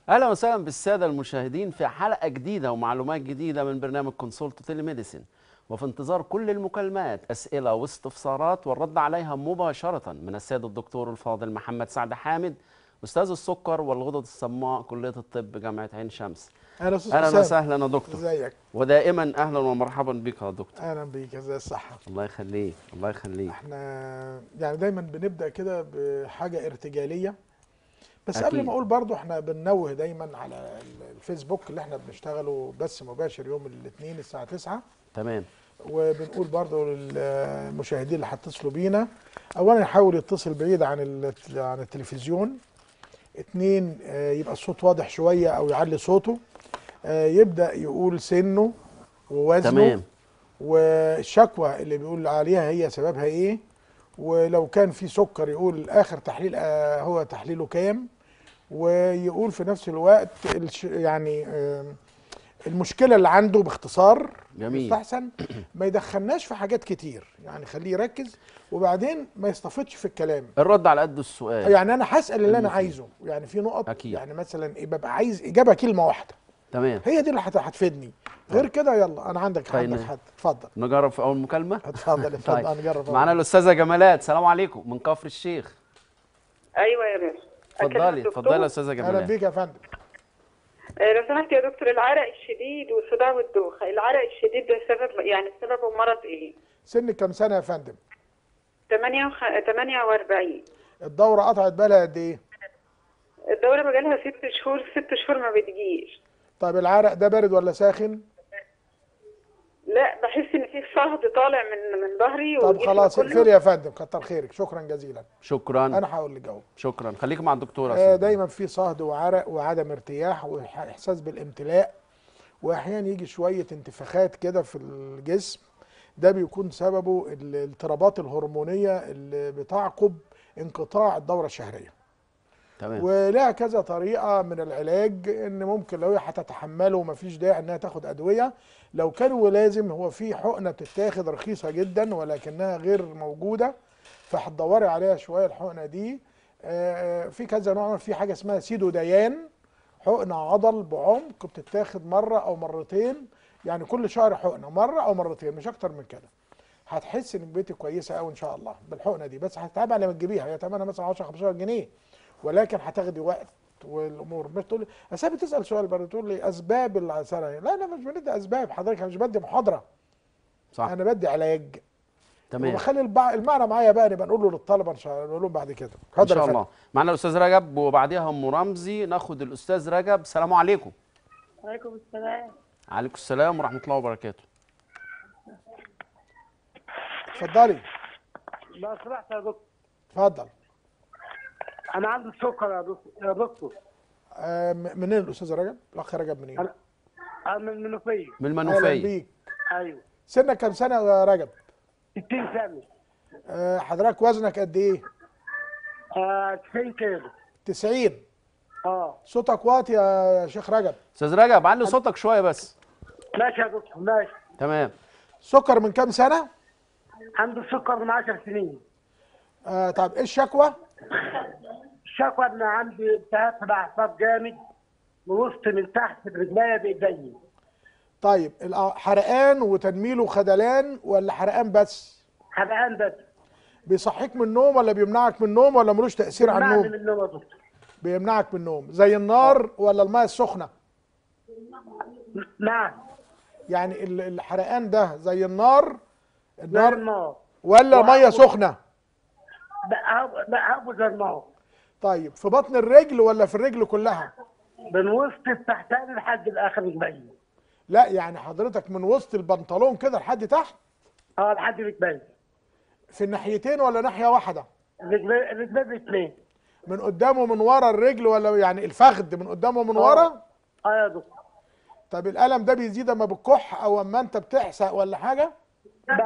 اهلا وسهلا بالساده المشاهدين في حلقه جديده ومعلومات جديده من برنامج كونسولت تيليميديسين وفي انتظار كل المكالمات اسئله واستفسارات والرد عليها مباشره من السيد الدكتور الفاضل محمد سعد حامد استاذ السكر والغدد الصماء كليه الطب جامعه عين شمس اهلا استاذ اهلا حسام. وسهلا يا دكتور ازيك ودائما اهلا ومرحبا بك يا دكتور اهلا بيك ازي الصحه الله يخليك الله يخليك احنا يعني دايما بنبدا كده بحاجه ارتجاليه بس قبل أكيد. ما اقول برضو احنا بننوه دايما على ال- الفيسبوك اللي احنا بنشتغله بس مباشر يوم الاثنين الساعه 9 تمام وبنقول برضو للمشاهدين اللي هيتصلوا بينا اولا يحاول يتصل بعيد عن ال- عن التلفزيون اتنين آه، يبقى الصوت واضح شويه او يعلي صوته آه، يبدا يقول سنه ووزنه تمام والشكوى اللي بيقول عليها هي سببها ايه ولو كان في سكر يقول اخر تحليل آه، هو تحليله كام ويقول في نفس الوقت الش- يعني آم، المشكله اللي عنده باختصار جميل. يستحسن ما يدخلناش في حاجات كتير يعني خليه يركز وبعدين ما يستفدش في الكلام الرد على قد السؤال يعني انا هسال اللي انا المفيد. عايزه يعني في نقط أكيد. يعني مثلا إيه ببقى عايز اجابه كلمه واحده تمام هي دي اللي هت- هتفيدني غير كده يلا انا عندك طيب. عندك حد اتفضل نجرب في اول مكالمه اتفضل اتفضل هنجرب معانا الاستاذه جمالات سلام عليكم من كفر الشيخ ايوه يا باشا أكلم اتفضلي الدكتور؟ اتفضلي يا استاذه اهلا جمالات بيك يا فندم آه، لو سمحت يا دكتور العرق الشديد والصداع والدوخه العرق الشديد ده سبب يعني سببه مرض ايه سنك كام سنه يا فندم 8 وخ... 48 الدوره قطعت بالها قد ايه الدوره بقالها ست شهور ست شهور ما بتجيش طيب العرق ده بارد ولا ساخن لا بحس ان في صهد طالع من من ظهري طب وجسمي خلاص كله. اقفلي يا فندم كتر خيرك شكرا جزيلا شكرا انا هقول لك اهو شكرا خليك مع الدكتوره يا آه، أستاذ. دايما في صهد وعرق وعدم ارتياح واحساس بالامتلاء واحيانا يجي شويه انتفاخات كده في الجسم ده بيكون سببه الاضطرابات الهرمونيه اللي بتعقب انقطاع الدوره الشهريه تمام ولها كذا طريقه من العلاج ان ممكن لو هي هتتحمله ومفيش داعي انها تاخد ادويه لو كان ولازم هو في حقنه بتتاخد رخيصه جدا ولكنها غير موجوده فهتدوري عليها شويه الحقنه دي آه، في كذا نوع في حاجه اسمها سيدو ديان حقنه عضل بعمق بتتاخد مره او مرتين يعني كل شهر حقنه مره او مرتين مش اكتر من كده هتحس انك بقيتي كويسه قوي ان شاء الله بالحقنه دي بس هتتعب على ما تجيبيها هي ثمنها مثلا 10 15 جنيه ولكن هتاخدي وقت والامور مش تقول لي اصل هي بتسال سؤال برضه تقول لي اسباب العسره لا لا مش بدي اسباب حضرتك انا مش بدي محاضره صح انا بدي علاج تمام وبخلي البع... المعنى معايا بقى نبقى نقول له للطلبه ان شاء الله نقول لهم بعد كده ان اتفضل يا شاء فندم. الله معانا الاستاذ رجب وبعديها ام رمزي ناخد الاستاذ رجب سلام عليكم وعليكم السلام عليكم السلام ورحمه الله وبركاته اتفضلي لو سمحت يا دكتور اتفضل انا عندي السكر يا دكتور يا دكتور آه م- منين الاستاذ رجب الاخ رجب منين انا انا من المنوفيه من اهلا المنوفيه بيك ايوه سنك كام سنه يا رجب 60 سنه آه حضرتك وزنك قد ايه آه 90 كيلو 90 اه صوتك واطي يا شيخ رجب استاذ رجب علي صوتك شويه بس ماشي يا دكتور ماشي تمام سكر من كام سنه عندي السكر من 10 سنين آه طب ايه الشكوى الشكوى ان عندي التهاب في الاعصاب جامد من وسط من تحت برجليا بايدي طيب الأ- حرقان وتنميل وخدلان ولا حرقان بس حرقان بس بيصحيك من النوم ولا بيمنعك من النوم ولا ملوش تاثير على منعني النوم من النوم يا دكتور بيمنعك من النوم زي النار ولا الماء السخنه نعم يعني ال- الحرقان ده زي النار زي النار النار ولا ميه سخنه لا هب- لا هبو زي النار طيب في بطن الرجل ولا في الرجل كلها من وسط التحتاني لحد الاخر رجلي لا يعني حضرتك من وسط البنطلون كده لحد تحت اه لحد رجلي في الناحيتين ولا ناحيه واحده رجلي رجلي الاثنين من قدام ومن ورا الرجل ولا يعني الفخذ من قدام ومن ورا اه يا دكتور طب الالم ده بيزيد اما بتكح او اما انت بتحسق ولا حاجه ده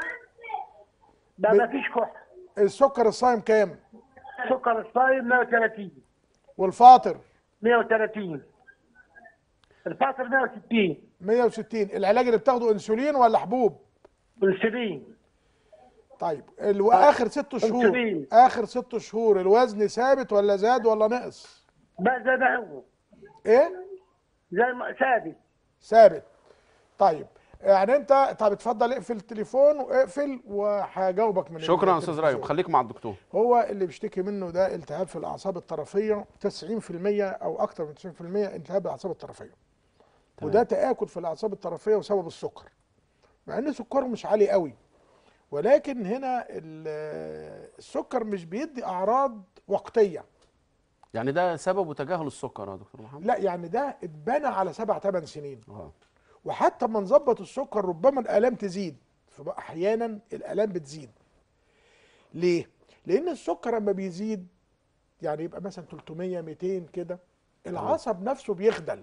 ده ب- ما فيش كحه السكر الصايم كام سكر الصايم 130 والفاطر 130 الفاطر 160 160 العلاج اللي بتاخده انسولين ولا حبوب انسولين طيب ال- واخر ست شهور أنسولين. اخر ست شهور الوزن ثابت ولا زاد ولا نقص ما زي ما هو ايه زي ما ثابت ثابت طيب يعني انت طب اتفضل اقفل التليفون واقفل وهجاوبك من شكرا يا استاذ التلفزيون. رايب خليك مع الدكتور هو اللي بيشتكي منه ده التهاب في الاعصاب الطرفيه 90% او اكثر من 90% التهاب الاعصاب الطرفيه تمام. وده تاكل في الاعصاب الطرفيه وسبب السكر مع ان سكره مش عالي قوي ولكن هنا ال- السكر مش بيدي اعراض وقتيه يعني ده سببه تجاهل السكر يا دكتور محمد لا يعني ده اتبنى على سبع ثمان سنين اه وحتى ما نظبط السكر ربما الالام تزيد فبقى احيانا الالام بتزيد ليه لان السكر لما بيزيد يعني يبقى مثلا 300 200 كده العصب نفسه بيخدل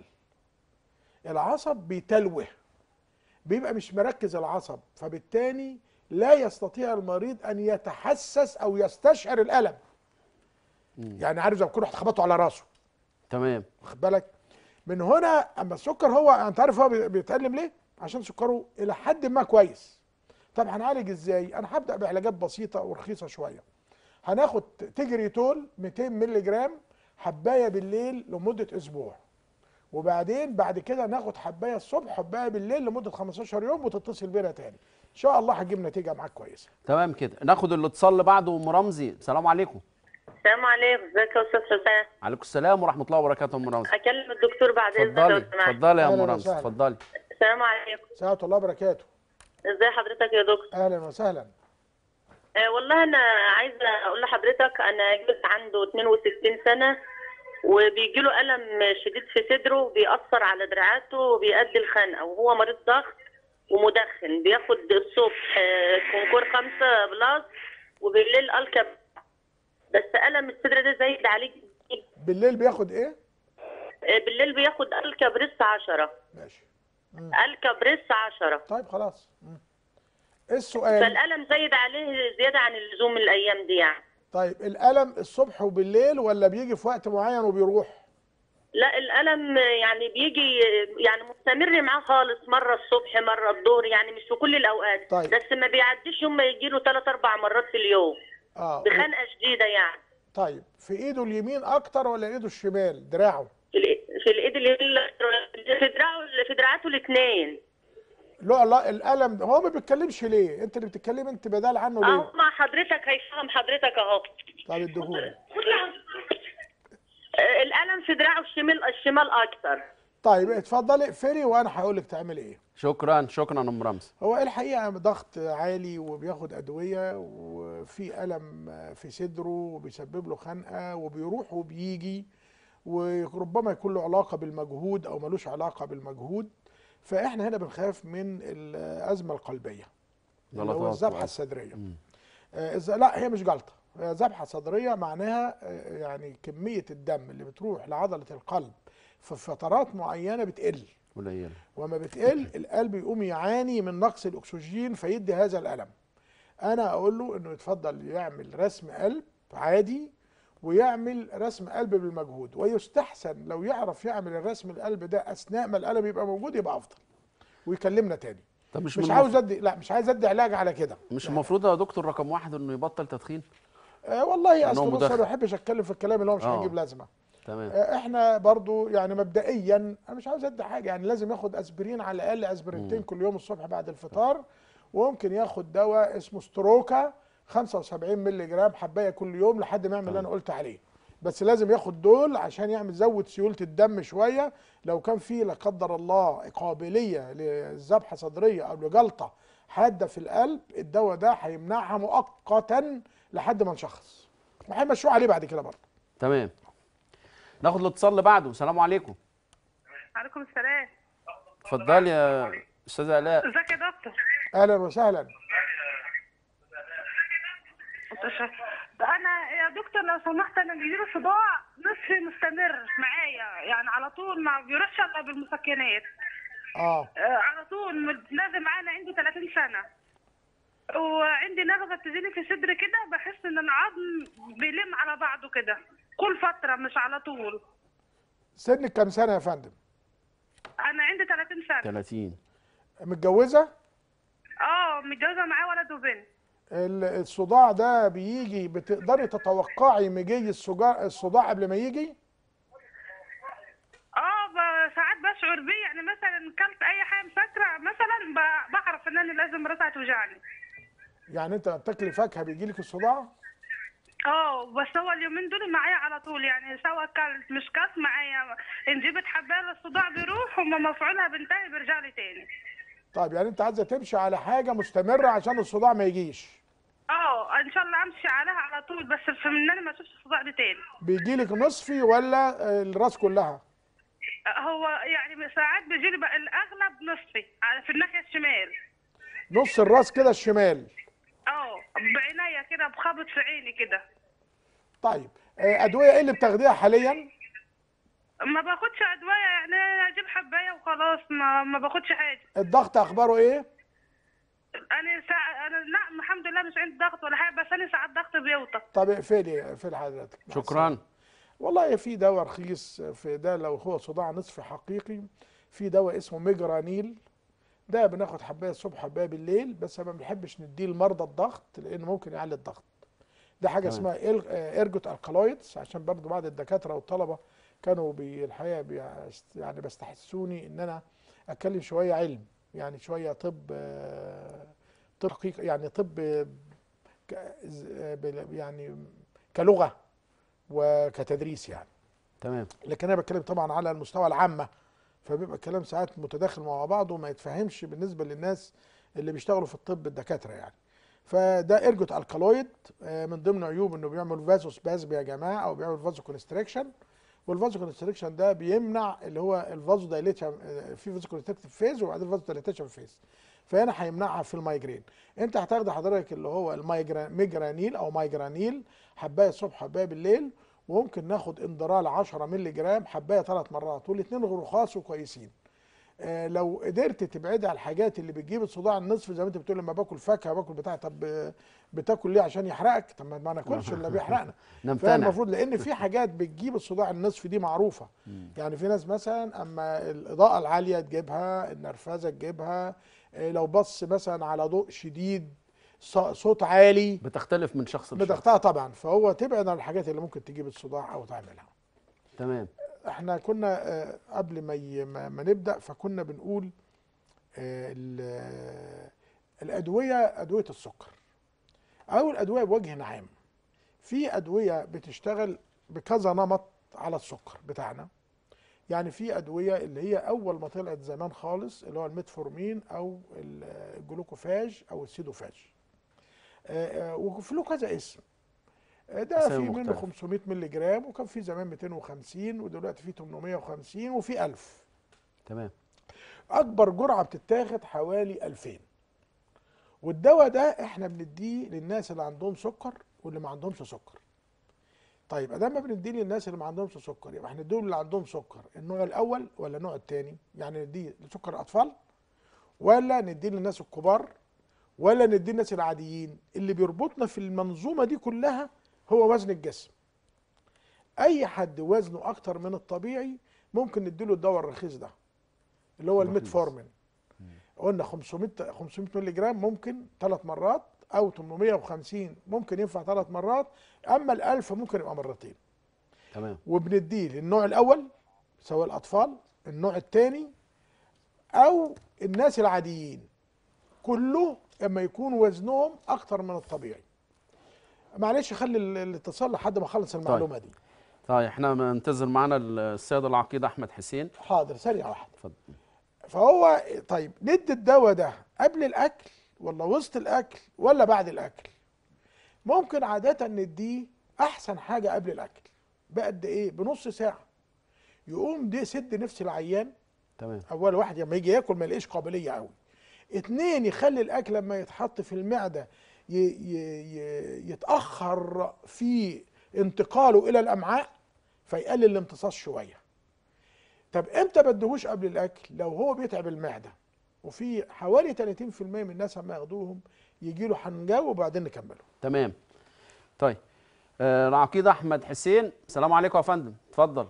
العصب بيتلوه بيبقى مش مركز العصب فبالتالي لا يستطيع المريض ان يتحسس او يستشعر الالم يعني عارف زي ما يكون واحد خبطه على راسه تمام واخد بالك من هنا اما السكر هو انت عارف هو بي- بيتألم ليه عشان سكره الى حد ما كويس طب هنعالج ازاي انا هبدا بعلاجات بسيطه ورخيصه شويه هناخد تجريتول 200 مللي جرام حبايه بالليل لمده اسبوع وبعدين بعد كده ناخد حبايه الصبح حبايه بالليل لمده 15 يوم وتتصل بينا تاني ان شاء الله هتجيب نتيجه معاك كويسه تمام كده ناخد الاتصال اللي بعده ام رمزي السلام عليكم السلام عليكم ازيك يا استاذ حسام عليكم السلام ورحمه الله وبركاته ام رمزي اكلم الدكتور بعد اذنك لو اتفضلي سمحت اتفضلي يا ام أهلاً رمزي وسهلاً. اتفضلي السلام عليكم سلامة الله وبركاته ازي حضرتك يا دكتور اهلا وسهلا آه والله انا عايزه اقول لحضرتك انا جوزي عنده 62 سنه وبيجي له الم شديد في صدره بيأثر على دراعاته وبيؤدي الخنقه وهو مريض ضغط ومدخن بياخد الصبح آه، كونكور خمسة بلاس وبالليل الكب بس الم الصدر ده زايد عليه جداً. بالليل بياخد ايه آه، بالليل بياخد الكبريس 10 ماشي الكبريس 10 طيب خلاص مم. ايه السؤال فالألم زايد عليه زيادة عن اللزوم الأيام دي يعني طيب الألم الصبح وبالليل ولا بيجي في وقت معين وبيروح؟ لا الألم يعني بيجي يعني مستمر معاه خالص مرة الصبح مرة الظهر يعني مش في كل الأوقات طيب. بس ما بيعديش يوم ما يجيله ثلاث أربع مرات في اليوم اه بخنقة شديدة يعني طيب في ايده اليمين اكتر ولا ايده الشمال دراعه؟ في الإي- في الإيد اليمين في دراعه في دراعاته الاثنين لا لا الألم هو ما بيتكلمش ليه؟ انت اللي بتتكلم انت بدال عنه ليه؟ أهو مع حضرتك هيفهم حضرتك أهو طب اديهولي آه، الألم في دراعه الشمال الشمال أكتر طيب اتفضلي اقفلي وانا هقول لك تعمل ايه. شكرا شكرا ام رمزي هو الحقيقه ضغط عالي وبياخد ادويه وفي الم في صدره وبيسبب له خنقه وبيروح وبيجي وربما يكون له علاقه بالمجهود او ملوش علاقه بالمجهود فاحنا هنا بنخاف من الازمه القلبيه اللي هو جلطات الذبحه وأز- الصدريه آه، إذا- لا هي مش جلطه هي ذبحه صدريه معناها آه، يعني كميه الدم اللي بتروح لعضله القلب في فترات معينه بتقل قليل وما بتقل القلب يقوم يعاني من نقص الاكسجين فيدي هذا الالم انا اقول له انه يتفضل يعمل رسم قلب عادي ويعمل رسم قلب بالمجهود ويستحسن لو يعرف يعمل الرسم القلب ده اثناء ما الالم يبقى موجود يبقى افضل ويكلمنا تاني طب مش مش من عاوز ادي لا مش عايز ادي علاج على كده مش المفروض يا دكتور رقم واحد انه يبطل تدخين آه والله يعني اصل هو بص انا مدخن. ما بحبش اتكلم في الكلام اللي هو مش آه. هيجيب لازمه تمام آه، احنا برضو يعني مبدئيا انا مش عاوز ادي حاجه يعني لازم ياخد اسبرين على الاقل اسبرينتين كل يوم الصبح بعد الفطار وممكن ياخد دواء اسمه ستروكا 75 مللي جرام حبايه كل يوم لحد ما يعمل اللي انا قلت عليه بس لازم ياخد دول عشان يعمل زود سيوله الدم شويه لو كان في لا قدر الله قابليه لذبحه صدريه او لجلطه حاده في القلب الدواء ده هيمنعها مؤقتا لحد ما نشخص وهيمشوه عليه بعد كده برضه تمام ناخد الاتصال اللي بعده السلام عليكم عليكم السلام اتفضلي يا استاذه الاء ازيك يا دكتور اهلا وسهلا انا يا دكتور لو سمحت انا بيجيلي صداع نصفي مستمر معايا يعني على طول ما بيروحش الا بالمسكنات اه آه، على طول مد- لازم معانا عندي 30 سنه وعندي نغزه بتجيلي في صدري كده بحس ان العظم بيلم على بعضه كده كل فتره مش على طول سنك كام سنه يا فندم انا عندي 30 سنه 30 متجوزه اه متجوزه معاه ولد وبنت ال- الصداع ده بيجي بتقدري تتوقعي مجي الصجا- الصداع قبل ما يجي اه بشعر بيه يعني مثلا كلت اي حاجه مسكره مثلا ب- بعرف ان انا لازم راسها توجعني يعني انت بتاكلي فاكهه بيجي لك الصداع اه بس هو اليومين دول معايا على طول يعني سواء كلت مش كلت معايا ان جبت حبايه الصداع بيروح وما مفعولها بينتهي بيرجع لي تاني طيب يعني انت عايزه تمشي على حاجه مستمره عشان الصداع ما يجيش اه ان شاء الله امشي عليها على طول بس في ان انا ما اشوفش الصداع ده تاني بيجي لك نصفي ولا آه، الراس كلها هو يعني ساعات بيجي لي بقى الاغلب نصفي على- في الناحيه الشمال نص الراس كده الشمال اه بعينيا كده بخبط في عيني كده طيب آه، ادويه ايه اللي بتاخديها حاليا ما باخدش ادويه يعني اجيب حبايه وخلاص ما ما باخدش حاجه الضغط اخباره ايه انا سا... انا لا الحمد لله مش عندي ضغط ولا حاجه بس انا ساعات ضغط بيوطى طب اقفلي اقفلي حضرتك مع السلامة. شكرا والله في دواء رخيص في ده لو هو صداع نصفي حقيقي في دواء اسمه ميجرانيل ده بناخد حبايه الصبح حبايه بالليل بس ما بنحبش نديه لمرضى الضغط لانه ممكن يعلي الضغط ده حاجه تمام. اسمها إل- آه، ارجوت الكالويدز عشان برضو بعض الدكاتره والطلبه كانوا بالحقيقه بيست- يعني بيستحسوني ان انا اتكلم شويه علم يعني شويه طب آه، طب حقيقي يعني طب آه، ك- آه، بال- يعني كلغه وكتدريس يعني تمام لكن انا بتكلم طبعا على المستوى العامه فبيبقى الكلام ساعات متداخل مع بعضه وما يتفهمش بالنسبه للناس اللي بيشتغلوا في الطب الدكاتره يعني فده ارجوت الكالويد آه، من ضمن عيوب انه بيعمل فازو سبازم يا جماعه او بيعمل فازو كونستريكشن والفازو كونستريكشن ده بيمنع اللي هو الفازو دايليشن في فازو كونستريكتيف فيز وبعدين فازو دايليتيشن فيز فهنا هيمنعها في المايجرين انت هتاخد حضرتك اللي هو الميجرانيل او مايجرانيل حبايه الصبح حبايه بالليل وممكن ناخد اندرال 10 مللي جرام حبايه ثلاث مرات والاثنين رخاص وكويسين آه، لو قدرت تبعدي على الحاجات اللي بتجيب الصداع النصف زي ما انت بتقول لما باكل فاكهه باكل بتاع طب آه، بتاكل ليه عشان يحرقك طب ما ما ناكلش الا بيحرقنا نمتنع فالمفروض لان في حاجات بتجيب الصداع النصفي دي معروفه يعني في ناس مثلا اما الاضاءه العاليه تجيبها النرفزه تجيبها آه، لو بص مثلا على ضوء شديد ص- صوت عالي بتختلف من شخص لشخص بضغطها طبعا فهو تبعد عن الحاجات اللي ممكن تجيب الصداع او تعملها تمام احنا كنا آه، قبل ما ي- ما ما نبدا فكنا بنقول آه، ال- آه، الادويه ادويه السكر او الادويه بوجه عام في ادويه بتشتغل بكذا نمط على السكر بتاعنا يعني في ادويه اللي هي اول ما طلعت زمان خالص اللي هو الميتفورمين او ال- الجلوكوفاج او السيدوفاج آه، آه، وفي له كذا اسم آه، ده في أسامي منه مختلفة. 500 مللي جرام وكان في زمان 250 ودلوقتي في 850 وفي 1000 تمام اكبر جرعه بتتاخد حوالي 2000 والدواء ده احنا بنديه للناس اللي عندهم سكر واللي ما عندهمش سكر طيب ادام ما بنديه للناس اللي ما عندهمش سكر يبقى هنديه اللي عندهم سكر النوع الاول ولا النوع الثاني يعني نديه لسكر الاطفال ولا نديه للناس الكبار ولا نديه للناس العاديين اللي بيربطنا في المنظومه دي كلها هو وزن الجسم اي حد وزنه اكتر من الطبيعي ممكن نديله الدواء الرخيص ده اللي هو الرخيص. الميتفورمين قلنا 500 500 مللي جرام ممكن ثلاث مرات او 850 ممكن ينفع ثلاث مرات اما ال 1000 ممكن يبقى مرتين تمام وبنديه للنوع الاول سواء الاطفال النوع الثاني او الناس العاديين كله اما يكون وزنهم اكتر من الطبيعي معلش خلي ال- الاتصال لحد ما اخلص المعلومه دي طيب احنا منتظر معنا السيد العقيد احمد حسين حاضر ثانيه واحده اتفضل فهو طيب ندي الدواء ده قبل الاكل ولا وسط الاكل ولا بعد الاكل ممكن عاده نديه احسن حاجه قبل الاكل بقد ايه بنص ساعه يقوم دي سد نفس العيان تمام اول واحد لما يجي ياكل ما يلاقيش قابليه قوي اتنين يخلي الاكل لما يتحط في المعده ي ي ي يتاخر في انتقاله الى الامعاء فيقلل الامتصاص شويه طب امتى بدهوش قبل الاكل لو هو بيتعب المعده وفي حوالي 30% من الناس لما ياخدوهم يجي له حنجاوي وبعدين نكمله تمام طيب آه، العقيد احمد حسين السلام عليكم يا فندم اتفضل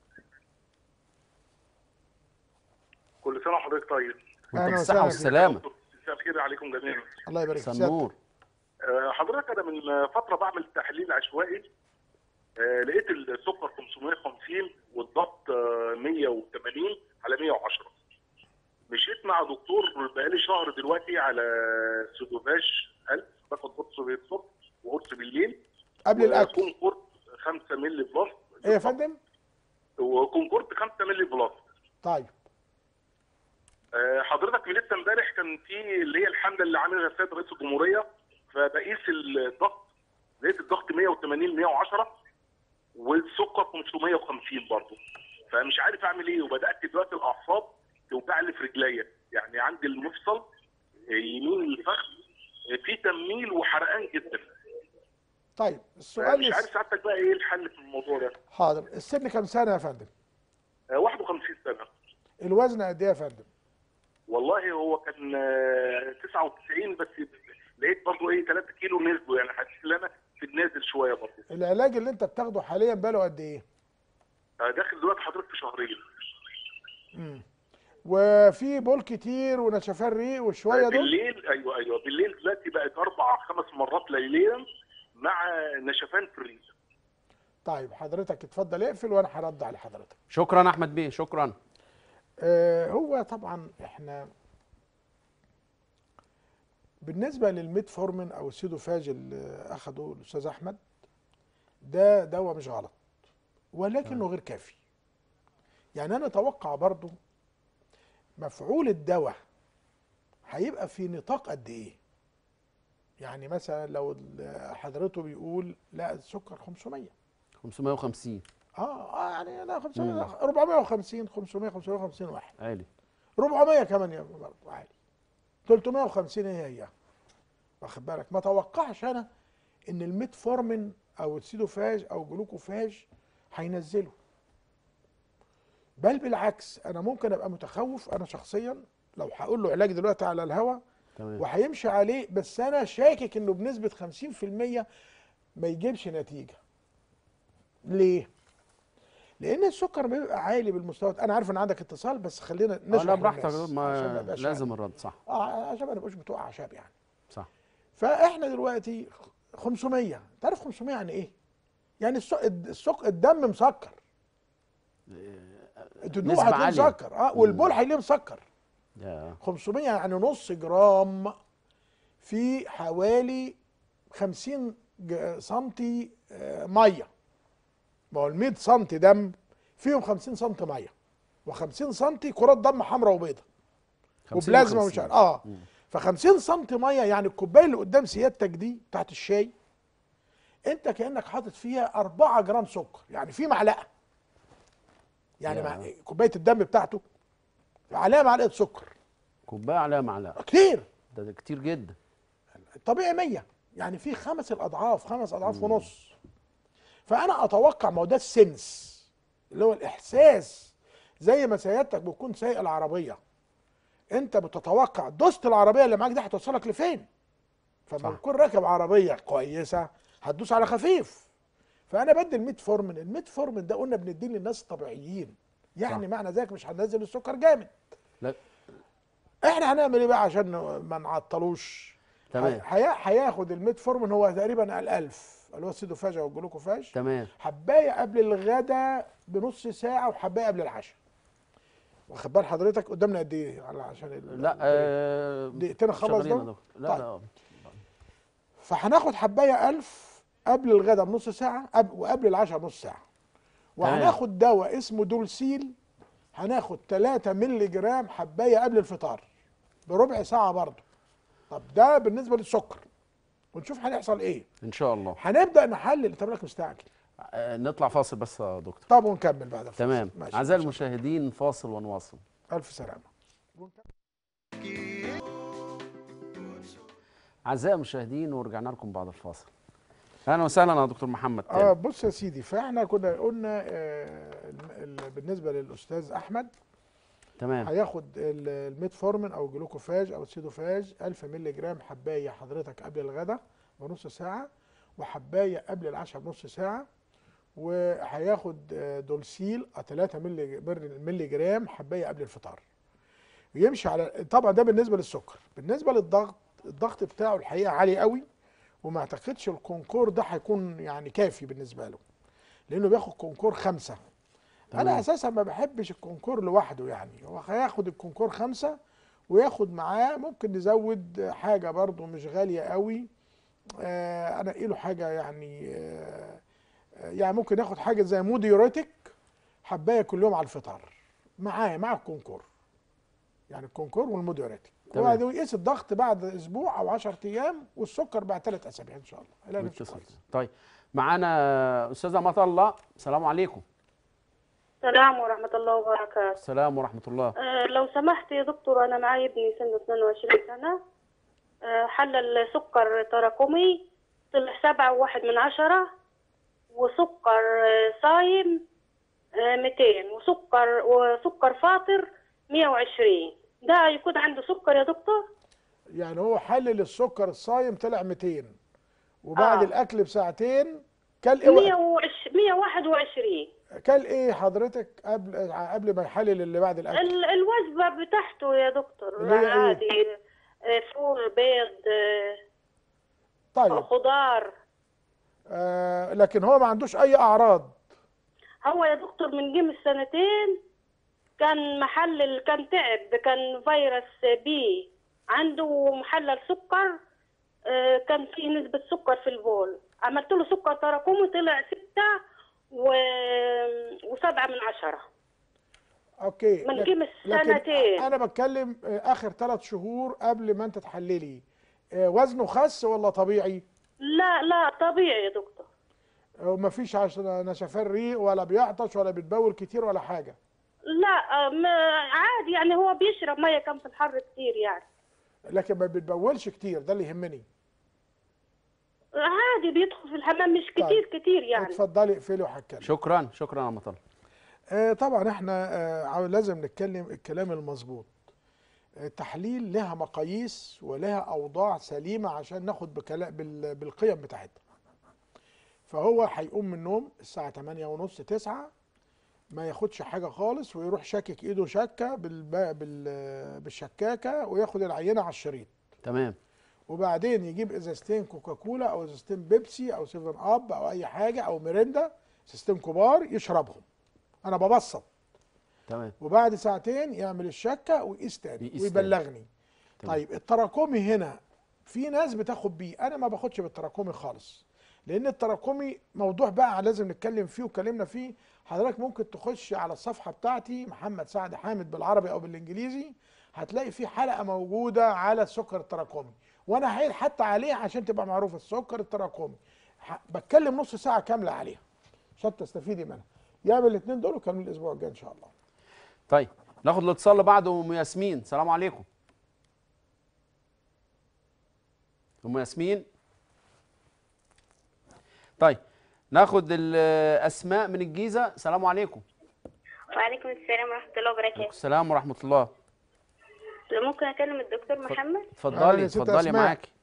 كل سنه وحضرتك طيب وانت أهلا بالصحه وسهلا والسلامه مساء الخير عليكم جميعا الله يبارك فيك سنور آه، حضرتك انا من فتره بعمل تحليل عشوائي آه، لقيت السكر 550 والضغط آه، 180 على 110 دكتور بقالي شهر دلوقتي على سودوفاج 1000 باخد قرص الصبح وقرص بالليل قبل الاكل كونكورد 5 مللي بلس ايه يا فندم وكونكورد 5 مللي بلس طيب آه، حضرتك من لسه امبارح كان في اللي هي الحمله اللي عاملها السيد رئيس الجمهوريه فبقيس الضغط لقيت الضغط 180 110 والسكر 550 برضه فمش عارف اعمل ايه وبدات دلوقتي الاعصاب توجع لي في رجليا يعني عندي المفصل آه، يمين الفخذ آه، في تنميل وحرقان جدا طيب السؤال مش عارف لس... سعادتك بقى ايه الحل في الموضوع ده حاضر السن كام سنه يا فندم آه، 51 سنه الوزن قد ايه يا فندم والله هو كان آه، 99 بس لقيت برضه ايه 3 كيلو نزلوا يعني حاسس ان انا في النازل شويه برضه العلاج اللي انت بتاخده حاليا بقاله قد ايه آه، داخل دلوقتي حضرتك في شهرين وفي بول كتير ونشفان ريق وشويه دول بالليل ايوه ايوه بالليل دلوقتي بقت اربع خمس مرات ليليا مع نشفان في الريق طيب حضرتك اتفضل اقفل وانا هرد على حضرتك شكرا احمد بيه شكرا آه هو طبعا احنا بالنسبه للميتفورمين او السيدوفاج اللي اخده الاستاذ احمد ده دواء مش غلط ولكنه غير كافي يعني انا اتوقع برضو مفعول الدواء هيبقى في نطاق قد ايه يعني مثلا لو ال- حضرته بيقول لا السكر 500 550 اه اه يعني لا 500 450 500 550 واحد عالي 400 كمان يا برضه عالي 350 هي هي واخد بالك ما توقعش انا ان الميتفورمين او السيدوفاج او جلوكوفاج هينزله بل بالعكس انا ممكن ابقى متخوف انا شخصيا لو هقول له علاج دلوقتي على الهوا تمام وهيمشي عليه بس انا شاكك انه بنسبه 50% ما يجيبش نتيجه ليه لان السكر بيبقى عالي بالمستوى انا عارف ان عندك اتصال بس خلينا آه، نشرح لا براحتك للناس عشان ما يبقاش لازم يعني- الرد صح اه عشان ما نبقوش بتوع اعشاب يعني صح فاحنا دلوقتي 500 تعرف 500 يعني ايه يعني السك... السك... الدم مسكر الدموع نسبة هتلاقيه عالية. مسكر اه والبول هيلاقيه مسكر يا 500 يعني نص جرام في حوالي 50 ج- سنتي آه، ميه ما هو ال 100 سنتي دم فيهم 50 سنتي ميه و50 سنتي كرات دم حمراء وبيضاء 50 وبلازما و50. ومش عارف اه ف 50 سنتي ميه يعني الكوبايه اللي قدام سيادتك دي بتاعت الشاي انت كانك حاطط فيها 4 جرام سكر يعني في معلقه يعني يا. مع كوبايه الدم بتاعته عليها معلقه سكر كوبايه عليها معلقه كتير ده, ده كتير جدا الطبيعي 100 يعني في خمس الاضعاف خمس اضعاف ونص فانا اتوقع ما هو ده السنس اللي هو الاحساس زي ما سيادتك بتكون سايق العربيه انت بتتوقع دوست العربيه اللي معاك دي هتوصلك لفين فلما صح. تكون راكب عربيه كويسه هتدوس على خفيف فانا بدي الميتفورمين الميتفورمين ده قلنا بنديه للناس الطبيعيين يعني صح. معنى ذلك مش هننزل السكر جامد لا احنا هنعمل ايه بقى عشان ما نعطلوش تمام. هي- هياخد الميتفورمين هو تقريبا الألف اللي هو السيدوفاج او الجلوكوفاج تمام حبايه قبل الغداء بنص ساعه وحبايه قبل العشاء واخد بال حضرتك قدامنا قد ايه على- عشان ال- لا آه دقيقتين اخلص شغالين يا ده دكتور. لا طيب. لا فهناخد حبايه ألف قبل الغداء بنص ساعه قبل وقبل العشاء بنص ساعه وهناخد دواء اسمه دولسيل هناخد 3 مللي جرام حبايه قبل الفطار بربع ساعه برضه طب ده بالنسبه للسكر ونشوف هنحصل ايه ان شاء الله هنبدا نحلل انت بالك مستعجل آه نطلع فاصل بس يا دكتور طب ونكمل بعد الفاصل تمام ماشي اعزائي ماشي. المشاهدين فاصل ونواصل الف سلامه اعزائي المشاهدين ورجعنا لكم بعد الفاصل اهلا وسهلا يا دكتور محمد اه تاني. بص يا سيدي فاحنا كنا قلنا آه ال- ال- بالنسبه للاستاذ احمد تمام هياخد ال- الميتفورمين او الجلوكوفاج او السيدوفاج 1000 مللي جرام حبايه حضرتك قبل الغداء بنص ساعه وحبايه قبل العشاء بنص ساعه وهياخد آه، دولسيل 3 مللي مللي جرام حبايه قبل الفطار ويمشي على طبعا ده بالنسبه للسكر بالنسبه للضغط الضغط بتاعه الحقيقه عالي قوي وما اعتقدش الكونكور ده هيكون يعني كافي بالنسبه له لانه بياخد كونكور خمسة تمام. انا اساسا ما بحبش الكونكور لوحده يعني هو هياخد الكونكور خمسة وياخد معاه ممكن نزود حاجه برضو مش غاليه قوي آه انا له حاجه يعني آه يعني ممكن ياخد حاجه زي موديوريتك حبايه كل يوم على الفطار معاه مع الكونكور يعني الكونكور والموديوريتك تمام. وبعد يقيس الضغط بعد اسبوع او 10 ايام والسكر بعد ثلاث اسابيع ان شاء الله هيلاقي نفسه متصل. كويس. طيب معانا استاذه مطله السلام عليكم السلام ورحمة الله وبركاته السلام ورحمه الله أه لو سمحت يا دكتور أنا معي ابني سنه 22 سنة أه حلل سكر تراكمي طلع سبعة وواحد من عشرة وسكر آه، صايم آه، 200 وسكر وسكر فاطر 120 ده يكون عنده سكر يا دكتور؟ يعني هو حلل السكر الصايم طلع 200 وبعد آه. الاكل بساعتين كل ايه 121 كل ايه حضرتك قبل قبل ما يحلل اللي بعد الاكل ال- الوجبة بتاعته يا دكتور اللي هي إيه؟ عادي آه، فول بيض آه، طيب خضار آه لكن هو ما عندوش اي اعراض هو يا دكتور من جيم السنتين كان محلل كان تعب كان فيروس بي عنده محلل سكر آه، كان فيه نسبة سكر في البول عملت له سكر تراكمي طلع ستة و... وسبعة من عشرة اوكي من لك- جيم لكن السنتين. انا بتكلم آه، اخر ثلاث شهور قبل ما انت تحللي آه وزنه خس ولا طبيعي لا لا طبيعي يا دكتور وما فيش عشان نشفان ريق ولا بيعطش ولا بيتبول كتير ولا حاجه لا آه، ما عادي يعني هو بيشرب مية كان في الحر كتير يعني لكن ما بيتبولش كتير ده اللي يهمني عادي بيدخل في الحمام مش طيب. كتير كتير يعني اتفضلي اقفلي وهتكلم شكرا شكرا يا مطله آه، طبعا احنا آه، عاو- لازم نتكلم الكلام المظبوط التحليل لها مقاييس ولها اوضاع سليمه عشان ناخد بكلا- بال- بالقيم بتاعتها فهو هيقوم من النوم الساعه 8 ونص 9 ما ياخدش حاجه خالص ويروح شاكك ايده شكه بالب- بال- بالشكاكه وياخد العينه على الشريط تمام وبعدين يجيب ازازتين كوكاكولا او ازازتين بيبسي او سيفن اب او اي حاجه او ميريندا ازازتين كبار يشربهم انا ببسط تمام وبعد ساعتين يعمل الشكه ويقيس تاني يقيس ويبلغني تمام. طيب التراكمي هنا في ناس بتاخد بيه انا ما باخدش بالتراكمي خالص لان التراكمي موضوع بقى لازم نتكلم فيه واتكلمنا فيه حضرتك ممكن تخش على الصفحه بتاعتي محمد سعد حامد بالعربي او بالانجليزي هتلاقي في حلقه موجوده على السكر التراكمي وانا هعيد حتى عليه عشان تبقى معروفه السكر التراكمي ح- بتكلم نص ساعه كامله عليها عشان تستفيدي منها يعمل الاثنين دول وكمل الاسبوع الجاي ان شاء الله طيب ناخد الاتصال اللي بعده ام ياسمين السلام عليكم ام ياسمين طيب ناخد الاسماء من الجيزه السلام عليكم وعليكم السلام ورحمة الله وبركاته السلام ورحمه الله لو ممكن أكلم الدكتور محمد أهلا اتفضلي يا ست اتفضلي أسماء. معاكي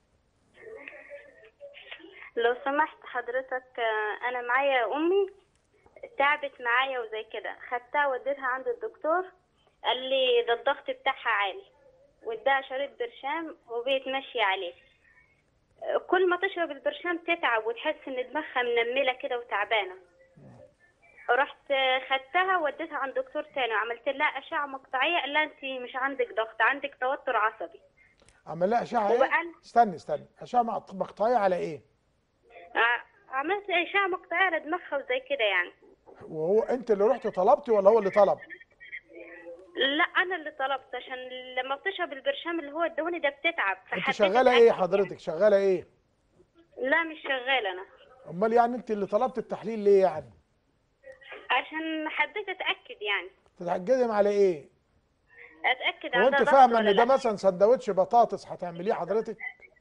لو سمحت حضرتك آه، أنا معايا أمي تعبت معايا وزي كده خدتها وديتها عند الدكتور قال لي ده الضغط بتاعها عالي واداها شريط برشام وبقت ماشية عليه آه، كل ما تشرب البرشام تتعب وتحس ان دماغها منملة كده وتعبانة رحت آه، خدتها وديتها عند دكتور تاني وعملت لها أشعة مقطعية قال لها انت مش عندك ضغط عندك توتر عصبي عمل لها اشعه ايه وبقى- استني استني اشعه مقط- مقطعيه على ايه ع- عملت إشعة مقطعية على دماغها وزي كده يعني وهو انت اللي رحت طلبتي ولا هو اللي طلب لا أنا اللي طلبت عشان لما بتشرب البرشام اللي هو ادوني ده بتتعب انت فحبيت شغاله ايه أتأكد حضرتك شغاله ايه يعني. لا مش شغالة أنا امال يعني انت اللي طلبت التحليل ليه يعني عشان حبيت أتأكد يعني تتحجزم على ايه أتأكد هو عندها انت ضغط فاهمه ولا ان ده لا. مثلا سندوتش بطاطس هتعمليه حضرتك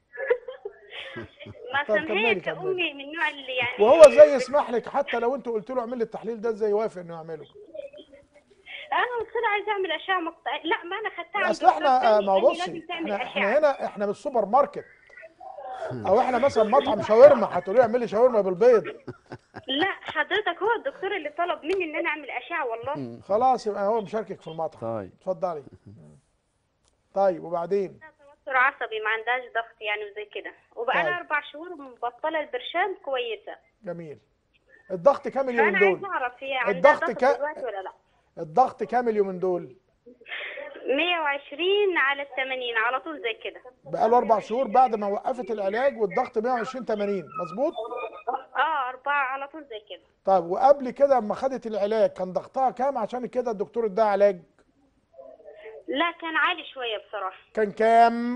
ما طب عشان كملي- هي كملي. كأمي من النوع اللي يعني وهو ازاي يسمح لك حتى لو انت قلت له اعمل لي التحليل ده ازاي يوافق انه يعمله أنا قلت لها عايزة أعمل أشعة مقطعية لا ما أنا خدتها عند اصل دكتور احنا آه، تاني ما هو قال لي بصي لازم تعمل احنا احنا أشعة هنا احنا مش سوبر ماركت او احنا مثلا مطعم شاورما هتقولي اعمل لي شاورما بالبيض لا حضرتك هو الدكتور اللي طلب مني إن أنا أعمل أشعة والله خلاص يبقى هو مشاركك في المطعم طيب اتفضلي طيب وبعدين توتر عصبي ما عندهاش ضغط يعني وزي كده وبقى لها طيب. أربع شهور مبطلة البرشام كويسة جميل الضغط كام اليومين فأنا عايز دول أعرف هي عندها الضغط ضغط كا- دلوقتي ولا لا الضغط كام اليومين دول 120 على ال 80 على طول زي كده بقاله اربع شهور بعد ما وقفت العلاج والضغط 120 80 مظبوط اه أربعة على طول زي كده طيب وقبل كده اما خدت العلاج كان ضغطها كام عشان كده الدكتور اداها علاج لا كان عالي شوية بصراحة كان كام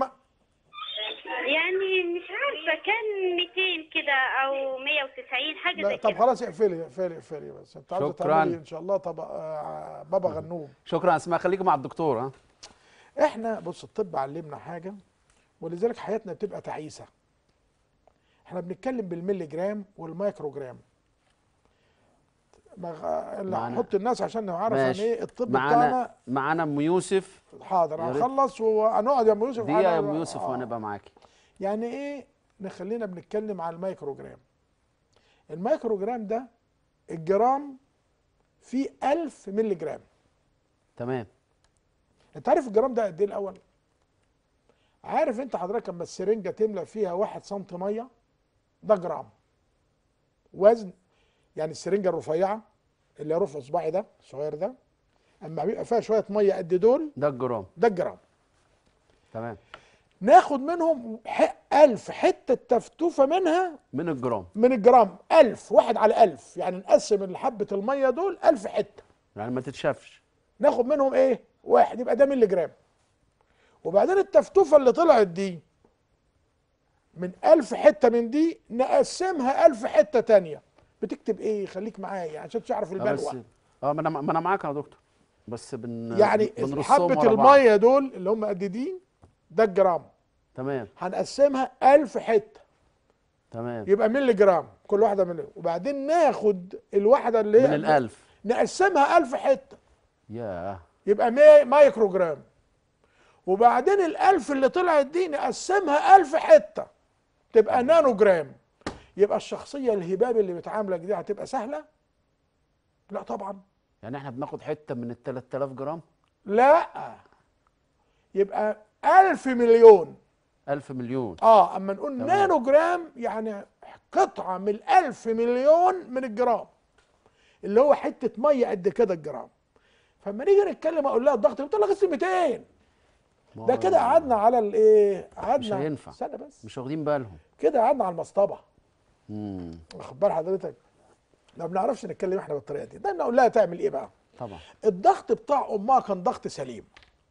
يعني مش عارفة كان 200 كده أو 190 حاجة لا زي طب كده خلاص اقفلي اقفلي اقفلي بس انت عاوزه شكراً. تعملي ان شاء الله طبق آه، بابا غنوم شكرا اسماء خليكي مع الدكتور ها احنا بص الطب علمنا حاجه ولذلك حياتنا بتبقى تعيسه احنا بنتكلم بالملي جرام والمايكرو جرام ما غ- اللي معانا- هحط الناس عشان نعرف عن ماشي. ايه الطب معانا بتاعنا معانا ام يوسف حاضر يا ريت. هنخلص وهنقعد يا ام يوسف دقيقه يا على- ام يوسف آه. وهنبقى معاكي يعني ايه نخلينا بنتكلم على المايكرو جرام المايكرو جرام ده الجرام فيه 1000 ملي جرام تمام انت عارف الجرام ده قد ايه الاول عارف انت حضرتك لما السرنجه تملى فيها واحد سم ميه ده جرام وزن يعني السرنجه الرفيعه اللي رفع صباعي ده الصغير ده اما بيبقى فيها شويه ميه قد دول ده الجرام ده الجرام تمام ناخد منهم ح- ألف حتة تفتوفة منها من الجرام من الجرام ألف واحد على ألف يعني نقسم الحبة المية دول ألف حتة يعني ما تتشافش ناخد منهم ايه واحد يبقى ده ملي جرام وبعدين التفتوفة اللي طلعت دي من ألف حتة من دي نقسمها ألف حتة تانية بتكتب ايه خليك معايا عشان تعرف آه بس البلوى اه ما انا ما انا معاك يا دكتور بس بن يعني بنرصهم حبة ورا بعض. المية دول اللي هم قد دي ده الجرام تمام هنقسمها ألف حتة تمام يبقى ملي جرام كل واحدة من وبعدين ناخد الواحدة اللي هي من الألف نقسمها ألف حتة ياه يبقى مي- مايكرو جرام وبعدين الألف اللي طلعت دي نقسمها ألف حتة تبقى نانو جرام يبقى الشخصية الهباب اللي بتعاملك دي هتبقى سهلة؟ لا طبعا يعني احنا بناخد حته من ال 3000 جرام لا يبقى ألف مليون 1000 مليون اه اما نقول تمام. نانو جرام يعني قطعة من الألف مليون من الجرام اللي هو حتة مية قد كده الجرام فلما نيجي نتكلم اقول لها الضغط بتقول لك قسم 200 ما ده هو كده قعدنا على الايه مش قعدنا هينفع. استنى بس مش واخدين بالهم كده قعدنا على المصطبه امم واخد بال حضرتك ما بنعرفش نتكلم احنا بالطريقه دي ده نقول لها تعمل ايه بقى طبعا الضغط بتاع امها كان ضغط سليم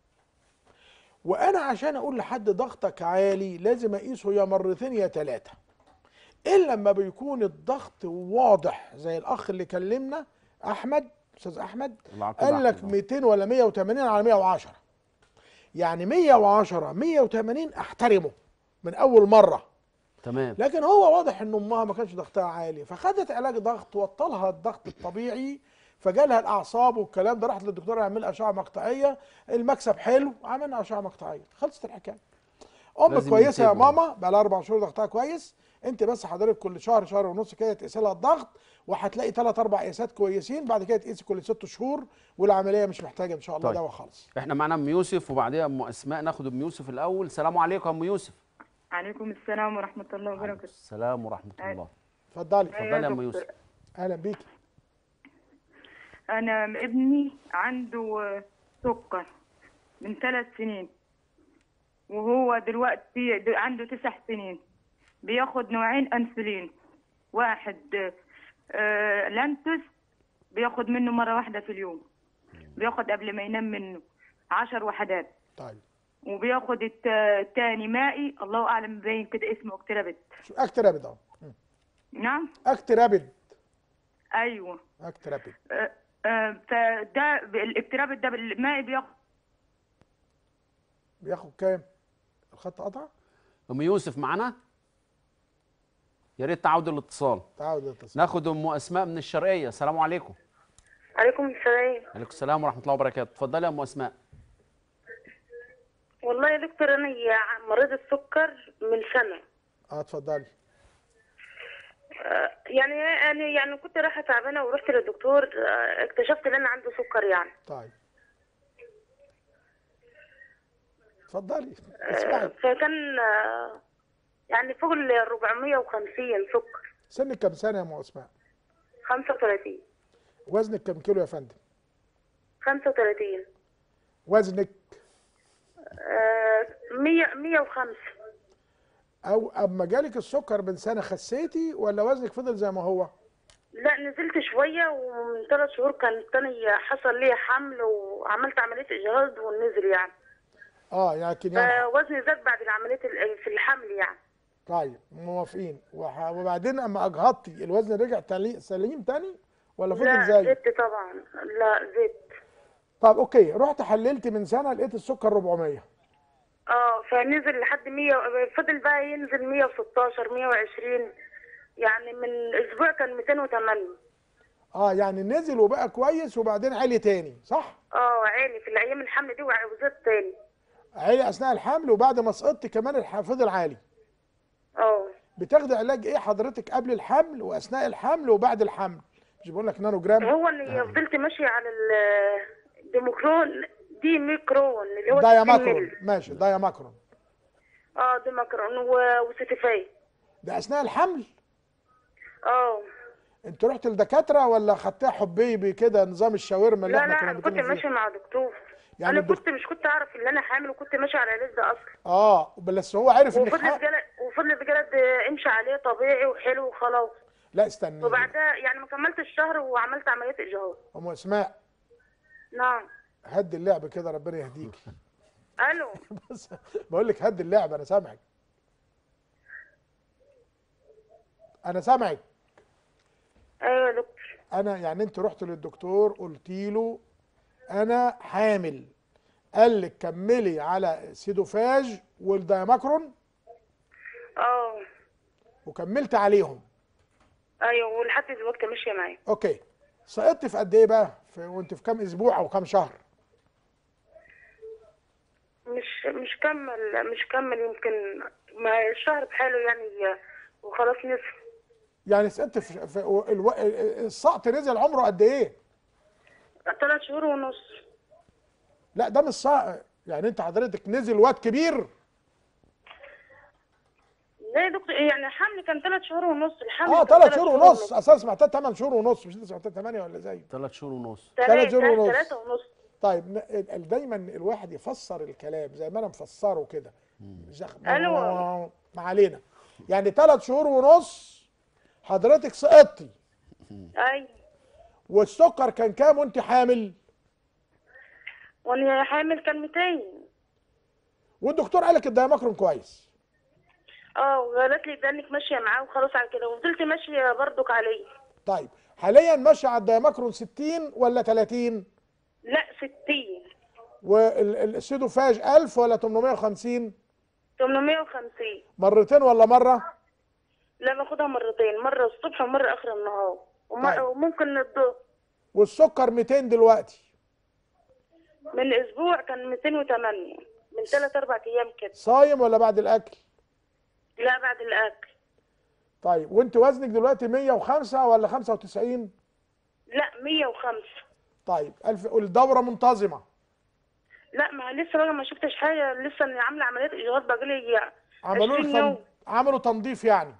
وانا عشان اقول لحد ضغطك عالي لازم اقيسه يا مرتين يا ثلاثه الا لما بيكون الضغط واضح زي الاخ اللي كلمنا احمد استاذ احمد العقيد قال لك أحمد. 200 ولا 180 على 110 يعني 110 180 احترمه من اول مره تمام لكن هو واضح ان امها ما كانش ضغطها عالي فخدت علاج ضغط وطلها الضغط الطبيعي فجالها الاعصاب والكلام ده راحت للدكتور يعمل اشعه مقطعيه المكسب حلو عملنا اشعه مقطعيه خلصت الحكايه ام لازم كويسه يا ينتبهوا. ماما بقى لها اربع شهور ضغطها كويس انت بس حضرتك كل شهر شهر ونص كده تقيسي لها الضغط وهتلاقي ثلاث اربع قياسات كويسين بعد كده تقيسي كل ست شهور والعمليه مش محتاجه ان شاء الله طيب. دواء خالص احنا معانا ام يوسف وبعديها ام اسماء ناخد ام يوسف الاول سلام عليكم يا ام يوسف عليكم السلام ورحمة الله وبركاته السلام ورحمه الله اتفضلي اتفضلي يا ام دكتور. يوسف اهلا بيكي أنا ابني عنده سكر من ثلاث سنين وهو دلوقتي د- عنده تسع سنين بياخد نوعين أنسولين واحد آه، لانتوس بياخد منه مرة واحدة في اليوم بياخد قبل ما ينام منه عشر وحدات طيب وبياخد الت- التاني مائي الله أعلم باين كده اسمه اكترابت شو اكت رابد اهو نعم اكت رابد أيوه اكت رابد آه، آه، فده الاكترابت ده المائي بياخد بياخد كام الخط قطع ام يوسف معانا يا ريت تعود الاتصال تعود الاتصال ناخد ام اسماء من الشرقيه السلام عليكم عليكم السلام عليكم السلام ورحمه الله وبركاته اتفضلي يا ام اسماء والله يا دكتور انا يا مريض السكر من سنه اه اتفضلي آه، يعني انا يعني كنت رايحه تعبانه ورحت للدكتور آه، اكتشفت ان انا عندي سكر يعني طيب اتفضلي آه، اسمعي فكان آه، يعني فوق ال 450 سكر سنك كام سنه يا ام اسماء 35 وزنك كام كيلو يا فندم 35 وزنك آه، مية مية وخمسة او اما جالك السكر من سنه خسيتي ولا وزنك فضل زي ما هو لا نزلت شوية ومن ثلاث شهور كان تاني حصل لي حمل وعملت عملية إجهاض ونزل يعني اه لكن يعني فوزني زاد بعد العملية ال- في الحمل يعني طيب موافقين وح- وبعدين اما اجهضتي الوزن رجع تالي- سليم تاني ولا فضل لا زي زدت طبعا لا زدت طب اوكي رحت حللت من سنه لقيت السكر 400 اه فنزل لحد 100 فضل بقى ينزل 116 120 يعني من اسبوع كان 208 اه يعني نزل وبقى كويس وبعدين عالي تاني صح اه عالي في الايام الحمل دي وزاد تاني عالي اثناء الحمل وبعد ما سقطت كمان الح- فضل عالي اه بتاخدي علاج ايه حضرتك قبل الحمل واثناء الحمل وبعد الحمل مش بقول لك نانو جرام هو اللي فضلت ماشيه على الديموكرون دي ميكرون اللي هو 60 دايماكرون مللي. ماشي دايماكرون اه ديماكرون و- وسيتيفاي ده اثناء الحمل اه انت رحت لدكاتره ولا خدتها حبيبي كده نظام الشاورما اللي لا احنا لا كنا انا كنت بنتكلم ماشيه فيه مع دكتور يعني انا الدك- كنت مش كنت اعرف ان انا حامل وكنت ماشيه على العلاج ده اصلا اه بس هو عارف انك وفضل حق... الجلد وفضل الجلد امشي عليه طبيعي وحلو وخلاص لا استني وبعدها يعني ما كملتش الشهر وعملت عمليه اجهاض ام اسماء نعم هدي اللعب كده ربنا يهديك الو بس بقول لك هدي اللعب انا سامعك انا سامعك ايوه يا دكتور انا يعني انت رحت للدكتور قلت له انا حامل قال لك كملي على سيدوفاج والدايماكرون اه وكملت عليهم ايوه ولحد دلوقتي ماشيه معايا اوكي سقطت في قد ايه بقى في وانت في كام اسبوع او كام شهر مش مش كمل مش كمل يمكن ما الشهر بحاله يعني وخلاص نصف يعني سقطت في, في الو... السقط نزل عمره قد ايه ثلاث شهور ونص لا ده مش سقط يعني انت حضرتك نزل واد كبير لا يا دكتور يعني الحمل كان ثلاث شهور ونص الحمل اه كان ثلاث شهور ونص اصلا سمعتها 8 شهور ونص مش انت سمعتها 8 ولا زي ثلاث شهور ونص ثلاث شهور ونص ثلاثة ونص طيب ن- ال- دايما الواحد يفسر الكلام زي ما انا مفسره كده زخ- ألو. ما علينا يعني ثلاث شهور ونص حضرتك سقطتي اي والسكر كان كام وانت حامل وانا حامل كان 200 والدكتور قال لك الدايماكرون كويس اه وقالت لي ده انك ماشيه معاه وخلاص على كده وفضلت ماشيه برضك عليه طيب حاليا ماشي على الدايماكرون 60 ولا 30 لا 60 والسيدوفاج 1000 ولا 850 850 مرتين ولا مره لا باخدها مرتين مره الصبح ومره اخر النهار وم- طيب. وممكن الظهر والسكر 200 دلوقتي من اسبوع كان 208 من ثلاث اربع ايام كده صايم ولا بعد الاكل لا بعد الاكل طيب وانت وزنك دلوقتي 105 ولا 95 لا 105 طيب الف والدوره منتظمه لا ما لسه بقى ما شفتش حاجه لسه اني عامله عمليه اجهاض بقالي عملوا 20 لك يوم تن... عملوا تنظيف يعني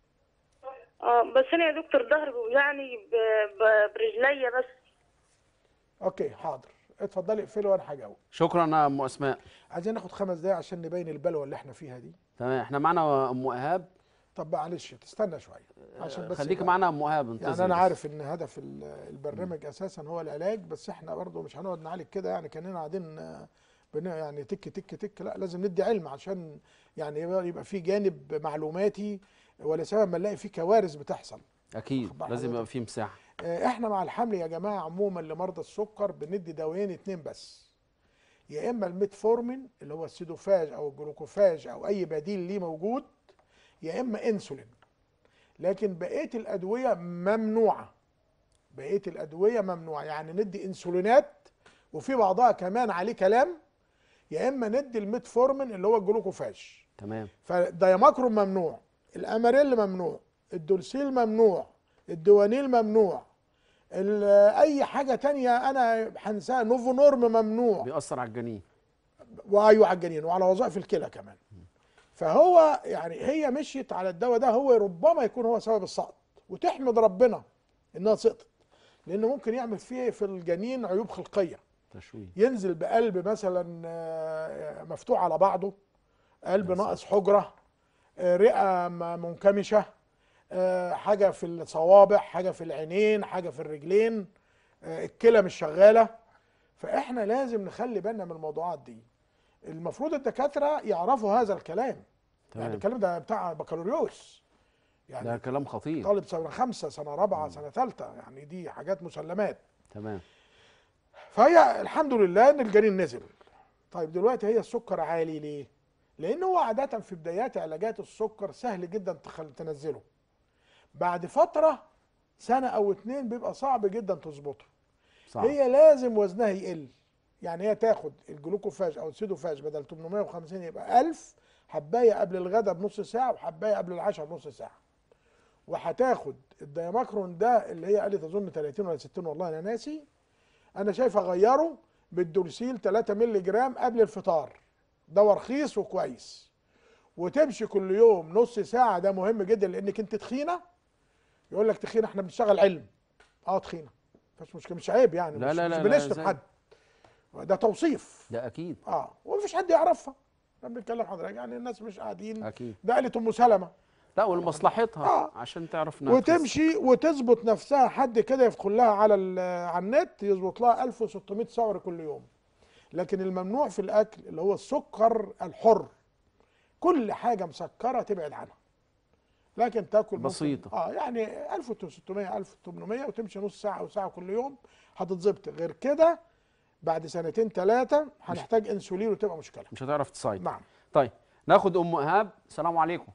اه بس انا يا دكتور ظهري بيوجعني ب- ب- برجليا بس اوكي حاضر اتفضلي اقفلي وانا هجاوب شكرا يا ام اسماء عايزين ناخد خمس دقايق عشان نبين البلوه اللي احنا فيها دي تمام احنا معانا ام ايهاب طب معلش تستنى شويه عشان بس خليك يبقى- معانا ام ايهاب يعني انتظري انا بس. عارف ان هدف ال- البرنامج اساسا هو العلاج بس احنا برضو مش هنقعد نعالج كده يعني كاننا قاعدين آه، بن يعني تك تك تك لا لازم ندي علم عشان يعني يبقى يبقى في جانب معلوماتي ولا سبب ما نلاقي في كوارث بتحصل اكيد أخبار لازم يبقى حضرتك. في مساحه آه، احنا مع الحمل يا جماعه عموما لمرضى السكر بندي دوايين اتنين بس يا اما الميتفورمين اللي هو السيدوفاج او الجلوكوفاج او اي بديل ليه موجود يا اما انسولين لكن بقيه الادويه ممنوعه بقيه الادويه ممنوعه يعني ندي انسولينات وفي بعضها كمان عليه كلام يا اما ندي الميتفورمين اللي هو الجلوكوفاج تمام فالدايماكرون ممنوع الاماريل ممنوع الدولسيل ممنوع الدوانيل ممنوع ال- اي حاجه تانية انا هنساها نوفو نورم ممنوع بيأثر على الجنين وايوه على الجنين وعلى وظائف الكلى كمان فهو يعني هي مشيت على الدواء ده هو ربما يكون هو سبب السقط وتحمد ربنا انها سقطت لانه ممكن يعمل فيه في الجنين عيوب خلقيه تشويه ينزل بقلب مثلا آه، مفتوح على بعضه قلب ناقص حجره آه، رئه م- منكمشه آه، حاجه في الصوابع حاجه في العينين حاجه في الرجلين آه، الكلى مش شغاله فاحنا لازم نخلي بالنا من الموضوعات دي المفروض الدكاتره يعرفوا هذا الكلام يعني تمام الكلام ده بتاع بكالوريوس ده يعني كلام خطير طالب سنه خمسه سنه رابعه سنه ثالثه يعني دي حاجات مسلمات تمام فهي الحمد لله ان الجنين نزل طيب دلوقتي هي السكر عالي ليه لان هو عاده في بدايات علاجات السكر سهل جدا تخل... تنزله بعد فتره سنه او اتنين بيبقى صعب جدا تظبطه صح هي لازم وزنها يقل يعني هي تاخد الجلوكوفاج او السيدوفاج بدل 850 يبقى 1000 حبايه قبل الغداء بنص ساعه وحبايه قبل العشاء بنص ساعه وهتاخد الدياماكرون ده اللي هي قالت اظن 30 ولا 60 والله انا ناسي انا شايف اغيره بالدورسيل 3 مللي جرام قبل الفطار ده رخيص وكويس وتمشي كل يوم نص ساعه ده مهم جدا لانك انت تخينه يقول لك تخينه احنا بنشتغل علم اه تخينه مش مشكله مش عيب يعني لا مش, لا مش لا لا، بنشتم زي- حد ده توصيف ده اكيد اه ومفيش حد يعرفها احنا بنتكلم حضرتك يعني الناس مش قاعدين اكيد ده قالت ام سلمه لا ولمصلحتها آه. عشان تعرف انها تخس. وتمشي وتظبط نفسها حد كده يدخل لها على ال- على النت يظبط لها 1600 سعر كل يوم لكن الممنوع في الاكل اللي هو السكر الحر كل حاجه مسكره تبعد عنها لكن تاكل ممكن- بسيطة. اه يعني 1600 1800 وتمشي نص ساعه او ساعه كل يوم هتتظبط غير كده بعد سنتين ثلاثه هنحتاج انسولين وتبقى مشكله مش هتعرف تصيد نعم طيب ناخد ام ايهاب السلام عليكم